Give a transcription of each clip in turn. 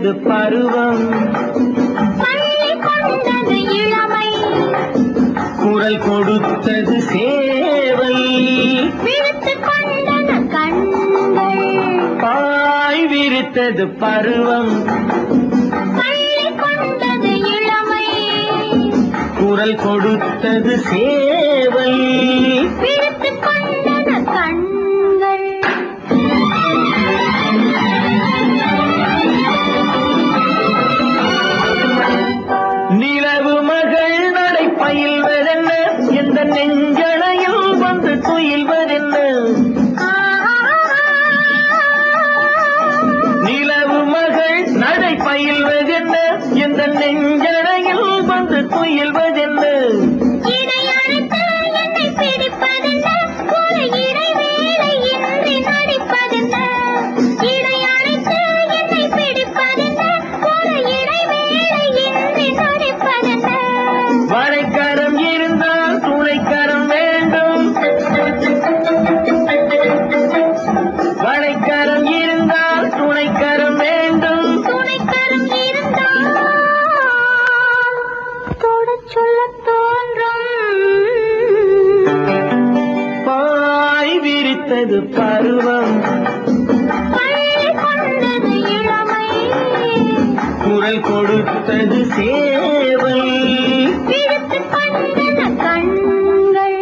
விரித்தது பருவம் பள்ளி கொண்டது இளமை குரல் கொடுத்தது சேவல் விழுத்து கொண்டன கண்கள் பாய் விரித்தது பருவம் பள்ளி கொண்டது இளமை குரல் கொடுத்தது சேவல் விழுத்து கொண்டன கண்கள் நிலவு மகள் நடை பயில்வதென்ன எந்த நெஞ்சனையில் வந்து துயில்வதென்ன நிலவு மகள் நடை பயில்வதென்ன எந்த நெஞ்சனையில் வந்து துயில்வதென்ன இடையழைத்து என்னை பிடிப்பதென்ன ஒரு இடைவேளை இன்றி நடிப்பதென்ன இடையழைத்து என்னை பிடிப்பதென்ன ஒரு இடைவேளை இன்றி நடிப்பதென்ன வளைக்கரம் இருந்தால் துணைக்கரம் வேண்டும் வளைக்கரம் இருந்தால் துணைக்கரம் வேண்டும் துணைக்கரம் இருந்தால் தொடச் சொல்லத் தோன்றும் பாய் விரித்தது பருவம் பள்ளி கொண்டது இளமை குரல் கொடுத்தது சேவல் விழுத்து கொண்டன கண்கள்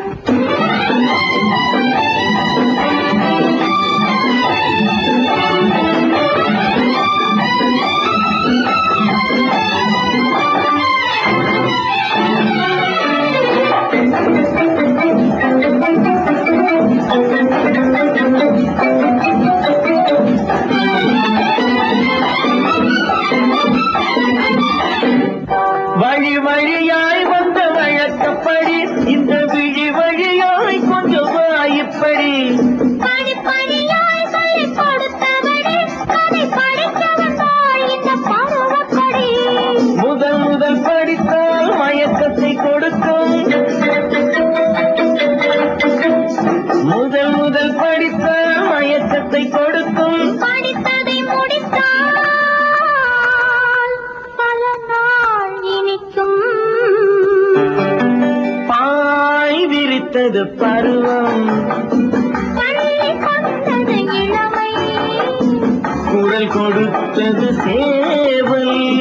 வழி வழியாய் வந்த வழக்கப்படி இந்த விழி வழியாய் கொஞ்சம் வாய்ப்படி படிப்படியாய் சொல்லிக் கொடுத்தபடி கதை படித்தவன் தாய் இந்த பருவப்படி முதல் முதல் படித்தால் மயக்கத்தை கொடுக்கும் முதல் முதல் படித்தால் மயக்கத்தை கொடுக்கும் படித்ததை முடித்தால் பல நாள் இனிக்கும் பாய் விரித்தது பருவம் பள்ளி கொண்டது இளமை குரல் கொடுத்தது சேவல்